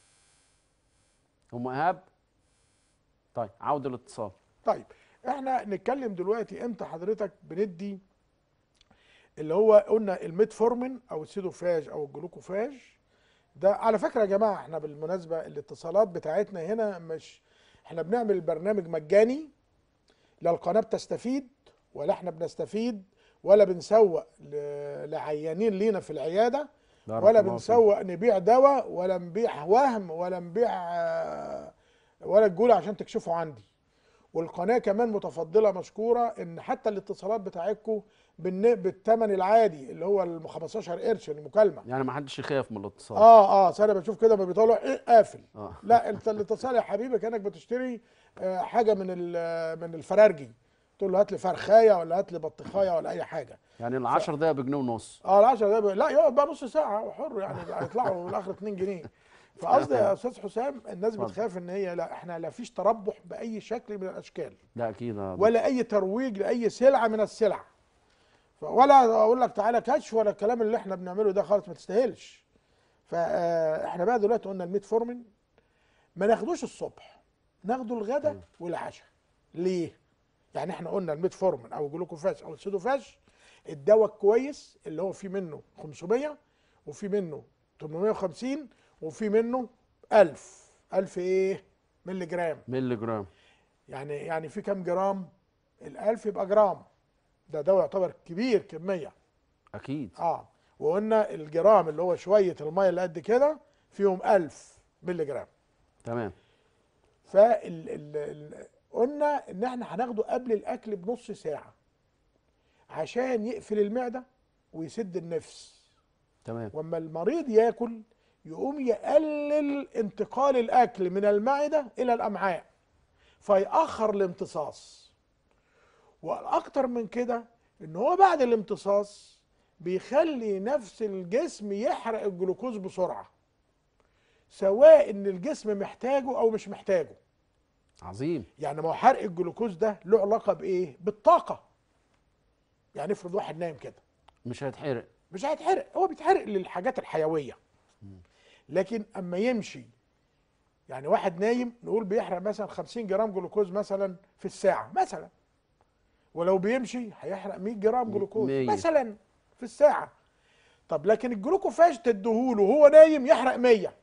ام ايهاب طيب عود الاتصال طيب احنا نتكلم دلوقتي امتى حضرتك بندي اللي هو قلنا الميتفورمين او السيدوفاج او الجلوكوفاج ده على فكره يا جماعه احنا بالمناسبه الاتصالات بتاعتنا هنا مش احنا بنعمل البرنامج مجاني لا القناه بتستفيد ولا احنا بنستفيد ولا بنسوق ل- لعيانين لينا في العياده بارك ولا الله فيك. بنسوق نبيع دواء ولا نبيع وهم ولا نبيع آه، ولا تقول عشان تكشفوا عندي والقناه كمان متفضله مشكوره ان حتى الاتصالات بتاعتكم بالن- بالثمن العادي اللي هو ال 15 قرش المكالمه يعني ما حدش يخاف من الاتصال اه اه أصل انا بشوف كده ما بيطلع ايه قافل آه. لا انت الاتصال يا حبيبي كانك بتشتري آه، حاجه من ال- من الفرارجي تقول له هات لي فرخايه ولا هات لي بطيخايه ولا اي حاجه يعني ال 10 دقايق بجنيه ونص اه ال 10 دقايق لا يقعد بقى نص ساعه هو حر يعني هيطلعوا في الاخر 2 جنيه فقصدي يا استاذ حسام الناس اتفضل. بتخاف ان هي لا احنا لا فيش تربح باي شكل من الاشكال ده اكيد آه. ولا اي ترويج لاي سلعه من السلع ف- ولا اقول لك تعالى كشف ولا الكلام اللي احنا بنعمله ده خالص ما تستاهلش فاحنا بقى دلوقتي قلنا الميت فورمين ما ناخدوش الصبح ناخده الغداء والعشاء ليه يعني احنا قلنا الميت فورمين او الجلوكوفاج او السيدوفاج الدواء الكويس اللي هو في منه 500 وفي منه 850 وفي منه 1000 1000 ايه ملي جرام ملي جرام يعني يعني في كام جرام الألف يبقى جرام ده دواء يعتبر كبير كمية اكيد اه وقلنا الجرام اللي هو شوية المية اللي قد كده فيهم ألف ملي جرام تمام فال ال ال قلنا ان احنا هناخده قبل الاكل بنص ساعة عشان يقفل المعدة ويسد النفس تمام واما المريض ياكل يقوم يقلل انتقال الاكل من المعده الى الامعاء فيأخر الامتصاص والاكتر من كده ان هو بعد الامتصاص بيخلي نفس الجسم يحرق الجلوكوز بسرعه سواء ان الجسم محتاجه او مش محتاجه عظيم يعني ما هو حرق الجلوكوز ده له علاقه بايه بالطاقه يعني افرض واحد نايم كده مش هيتحرق مش هيتحرق هو بيتحرق للحاجات الحيويه لكن اما يمشي يعني واحد نايم نقول بيحرق مثلا 50 جرام جلوكوز مثلا في الساعه مثلا ولو بيمشي هيحرق 100 جرام جلوكوز مية. مثلا في الساعه طب لكن الجلوكوفاج تديهوله وهو نايم يحرق 100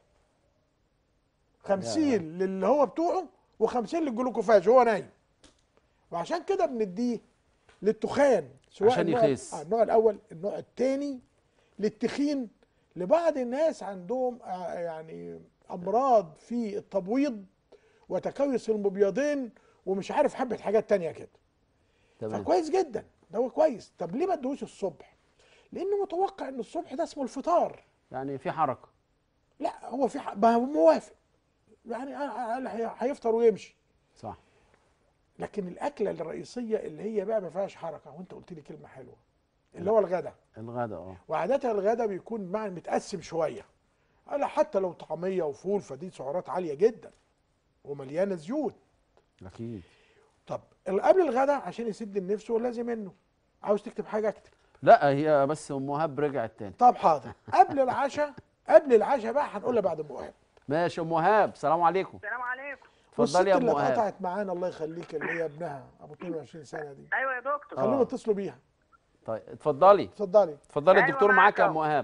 50 للي هو بتوعه و50 للجلوكوفاج وهو نايم وعشان كده بنديه للتخان سواء عشان النوع- يخس. آه، النوع الاول النوع الثاني للتخين لبعض الناس عندهم آه، يعني امراض في التبويض وتكيس المبيضين ومش عارف حبه حاجات تانية كده تمام فكويس جدا دواء كويس طب ليه ما ادوش الصبح لانه متوقع ان الصبح ده اسمه الفطار يعني في حركه لا هو في ح- ما هو موافق يعني ه- ه- هيفطر ويمشي صح لكن الاكله الرئيسيه اللي هي بقى ما فيهاش حركه وانت قلت لي كلمه حلوه اللي هو الغداء الغداء اه وعاده الغداء بيكون مع متقسم شويه انا حتى لو طعميه وفول فدي سعرات عاليه جدا ومليانه زيوت اكيد طب قبل الغداء عشان يسد النفس ولازم منه عاوز تكتب حاجه اكتب لا هي بس ام وهاب رجعت تاني طب حاضر قبل العشاء قبل العشاء بقى هنقولها بعد ام وهاب ماشي ام وهاب سلام عليكم السلام عليكم اتفضلي يا والست ام اللي وهاب اتقطعت معانا الله يخليك اللي هي ابنها ابو 22 سنه دي ايوه يا دكتور خليهم آه. يتصلوا بيها طيب اتفضلي اتفضلي اتفضلي أيوة الدكتور معاك معاك يا أهو. ام وهاب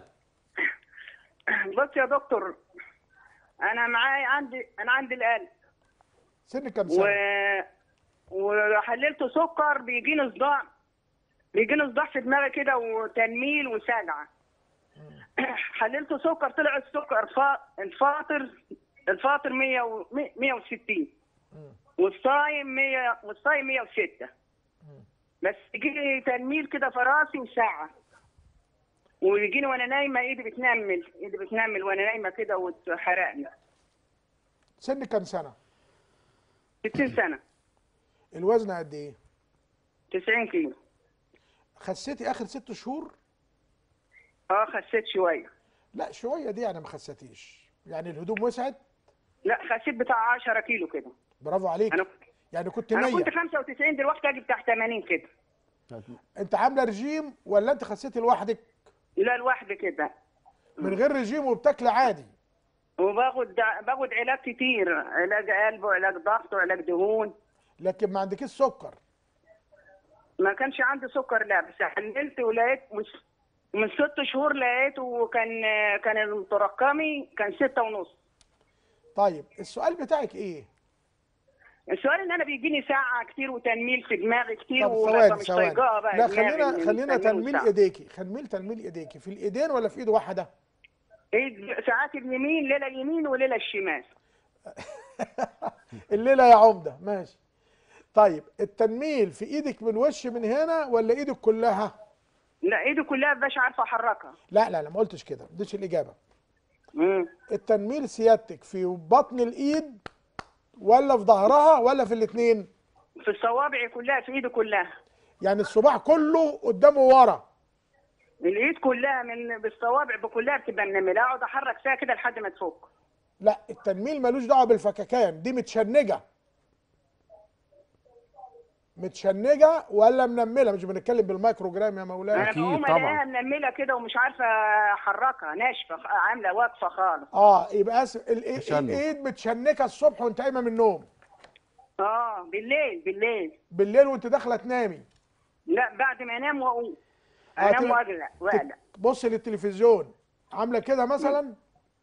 بص يا دكتور انا معايا عندي انا عندي القلب سن كام و... سنه وحللت سكر بيجيني صداع بيجيني صداع في دماغي كده وتنميل وسجعه حللت سكر طلع السكر فا... الفاطر الفاطر 100 و... 160 والصايم 100 والصايم 106 بس يجيلي تنميل كده في راسي وساعه ويجيني وانا نايمه ايدي بتنمل ايدي بتنمل وانا نايمه كده وتحرقني سن كام سنه 60 سنه الوزن قد ايه 90 كيلو خسيتي اخر ست شهور اه خسيت شويه لا شويه دي يعني ما خسيتيش يعني الهدوم وسعت لا خسيت بتاع 10 كيلو كده برافو عليك انا يعني كنت انا 100 كنت 95 دلوقتي اجي بتاع 80 كده انت عامله رجيم ولا انت خسيتي لوحدك لا لوحدي كده من غير رجيم وبتاكل عادي وباخد باخد علاج كتير علاج قلب وعلاج ضغط وعلاج دهون لكن ما عندكيش سكر ما كانش عندي سكر لا بس حللت ولقيت مش من ست شهور لقيته وكان كان المترقمي كان ستة ونص طيب السؤال بتاعك ايه السؤال ان انا بيجيني ساعة كتير وتنميل في دماغي كتير طب وببقى ثواني مش ثواني طايقاها بقى لا دماغي خلينا من خلينا التنميل تنميل والساعة. ايديكي خلينا تنميل ايديكي في الايدين ولا في ايد واحده إيد- ساعات اليمين ليلة اليمين وليلة الشمال الليله يا عمده ماشي طيب التنميل في ايدك من وش من هنا ولا ايدك كلها لا ايدي كلها مبقاش عارفة احركها لا لا لا ما قلتش كده ديش الاجابه مم. التنميل سيادتك في بطن الايد ولا في ظهرها ولا في الاثنين في الصوابع كلها في ايدي كلها يعني الصباع كله قدامه ورا الايد كلها من بالصوابع كلها بتبقى منمله اقعد احرك فيها كده لحد ما تفك لا التنميل ملوش دعوه بالفككان دي متشنجه متشنجه ولا منمله مش بنتكلم بالمايكروجرام يا مولانا انا بقوم الاقيها منمله كده ومش عارفه احركها ناشفه عامله واقفه خالص اه يبقى اسف الإي- تشنج. الايد متشنكه الصبح وانت قايمه من النوم اه بالليل بالليل بالليل وانت داخله تنامي لا بعد ما انام واقوم آه، انام تل- واقلق واقلق بص للتلفزيون عامله كده مثلا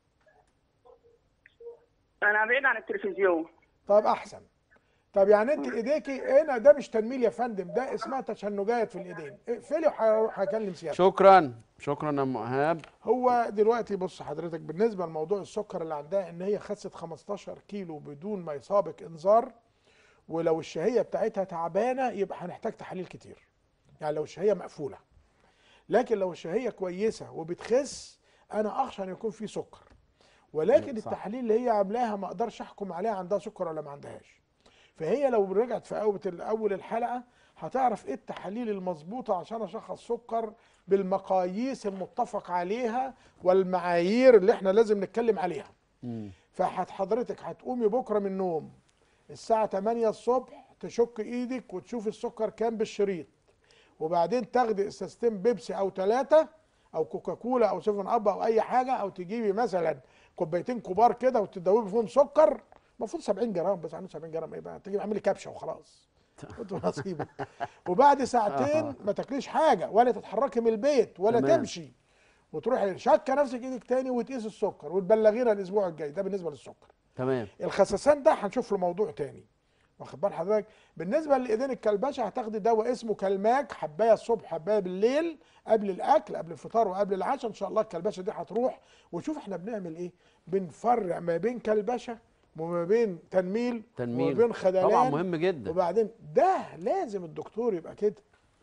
انا بعيد عن التلفزيون طب احسن طب يعني انت ايديكي هنا ده مش تنميل يا فندم ده اسمها تشنجات في الايدين اقفلي وهروح اكلم سيادتك شكرا شكرا يا ام وهاب هو دلوقتي بص حضرتك بالنسبه لموضوع السكر اللي عندها ان هي خست 15 كيلو بدون ما يسابق انذار ولو الشهيه بتاعتها تعبانه يبقى هنحتاج تحاليل كتير يعني لو الشهيه مقفوله لكن لو الشهيه كويسه وبتخس انا اخشى ان يكون في سكر ولكن صح. التحاليل اللي هي عاملاها ما اقدرش احكم عليها عندها سكر ولا ما عندهاش فهي لو رجعت في اول اول الحلقه هتعرف ايه التحاليل المظبوطه عشان اشخص سكر بالمقاييس المتفق عليها والمعايير اللي احنا لازم نتكلم عليها فحضرتك هتقومي بكره من النوم الساعه 8 الصبح تشك ايدك وتشوف السكر كام بالشريط وبعدين تاخدي ازازتين بيبسي او ثلاثه او كوكاكولا او سيفن اب او اي حاجه او تجيبي مثلا كوبايتين كبار كده وتدوبي فيهم سكر المفروض 70 جرام بس عنده 70 جرام ايه بقى تجيب اعملي كبشه وخلاص وانتوا نصيبك وبعد ساعتين ما تاكليش حاجه ولا تتحركي من البيت ولا تمام. تمشي وتروحي شاكه نفسك ايدك تاني وتقيس السكر وتبلغينا الاسبوع الجاي ده بالنسبه للسكر تمام الخسسان ده هنشوف له موضوع تاني واخد بال حضرتك بالنسبه لايدين الكلبشه هتاخدي دواء اسمه كلماك حبايه الصبح حبايه بالليل قبل الاكل قبل الفطار وقبل العشاء ان شاء الله الكلبشه دي هتروح وشوف احنا بنعمل ايه بنفرق ما بين كلبشه وما بين تنميل تنميل وما بين خدلان طبعا مهم جدا وبعدين ده لازم الدكتور يبقى كده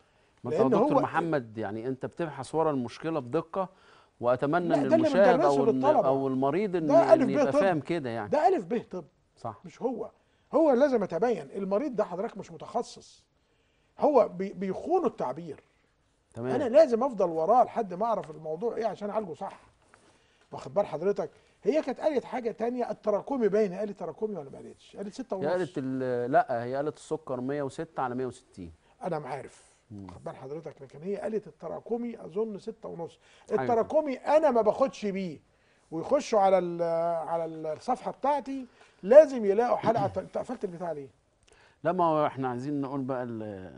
ما انت يا لأن دكتور هو- محمد يعني انت بتبحث ورا المشكله بدقه واتمنى لا، ان ده اللي المشاهد بندرسه او ال- للطلبة. او المريض ان ده ألف إن ب يبقى طب. فاهم كده يعني ده الف ب طب صح مش هو هو لازم يتبين المريض ده حضرتك مش متخصص هو بي بيخونوا التعبير تمام انا لازم افضل وراه لحد ما اعرف الموضوع ايه عشان اعالجه صح واخد بال حضرتك هي كانت قالت حاجه تانية التراكمي باين قالت تراكمي ولا ما قالتش قالت ستة هي قالت ونص ال- لا هي قالت السكر 106 على 160 انا عارف واخد بال حضرتك لكن هي قالت التراكمي اظن ستة ونص حاجة التراكمي انا ما باخدش بيه ويخشوا على ال- على الصفحه بتاعتي لازم يلاقوا حلقه انت قفلت البتاع ليه؟ لا ما هو احنا عايزين نقول بقى ال-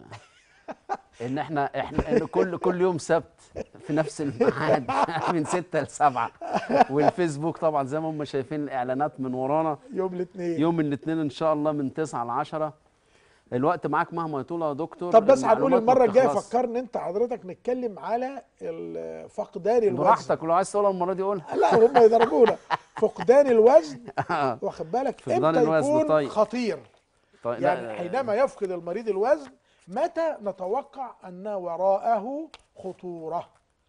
ان احنا احنا ان كل كل يوم سبت في نفس الميعاد من 6 ل 7 والفيسبوك طبعا زي ما هم شايفين الاعلانات من ورانا يوم الاثنين يوم الاثنين ان شاء الله من 9 ل 10 الوقت معاك مهما يطول يا دكتور طب بس هنقول المعلومات ما المره الجايه بتخلصش. فكرني انت حضرتك نتكلم على ال- فقدان الوزن براحتك ولو عايز تقولها المره دي قولها لا هم يضربونا فقدان الوزن واخد بالك فقدان امتى الوزن، يكون طيب. خطير طيب يعني لا، حينما يفقد المريض الوزن متى نتوقع ان وراءه خطوره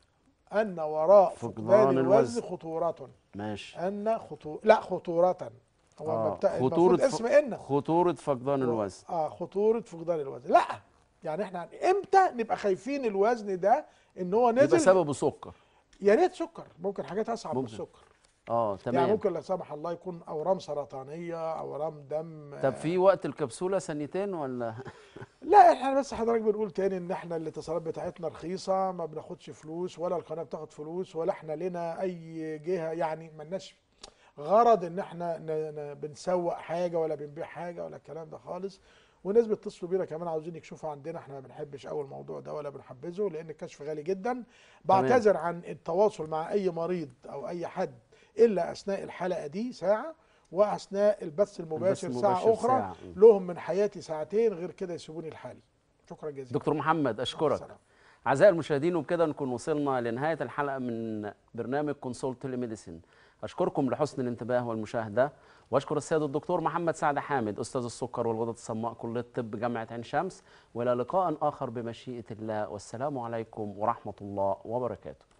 ان وراء فقدان فقدان الوزن الوزن. خطوره ماشي ان خطو لا خطوره هو آه، مبتأ خطورة المفروض ف- اسم ان خطورة فقدان الوزن اه خطوره فقدان الوزن لا يعني احنا امتى نبقى خايفين الوزن ده ان هو يبقى نزل سببه سكر يا ريت سكر ممكن حاجات اصعب من ممكن. السكر اه تمام يعني ممكن لا سمح الله يكون اورام سرطانيه اورام دم طب في وقت الكبسولة ثانيتين ولا لا احنا بس حضرتك بنقول تاني ان احنا الاتصالات بتاعتنا رخيصه ما بناخدش فلوس ولا القناه بتاخد فلوس ولا احنا لنا اي جهه يعني ملناش غرض ان احنا ن- ن- بنسوق حاجه ولا بنبيع حاجه ولا الكلام ده خالص وناس بيتصلوا بينا كمان عاوزين يكشفوا عندنا احنا ما بنحبش اول الموضوع ده ولا بنحبذه لان الكشف غالي جدا بعتذر عن التواصل مع اي مريض او اي حد الا اثناء الحلقه دي ساعه واثناء البث المباشر, المباشر ساعه اخرى ساعة. لهم من حياتي ساعتين غير كده يسيبوني لحالي شكرا جزيلا دكتور محمد اشكرك السلام. اعزائي المشاهدين وبكده نكون وصلنا لنهايه الحلقه من برنامج كونسولت تيليميديسين اشكركم لحسن الانتباه والمشاهده واشكر السيد الدكتور محمد سعد حامد استاذ السكر والغدد الصماء كليه الطب جامعه عين شمس والى لقاء اخر بمشيئه الله والسلام عليكم ورحمه الله وبركاته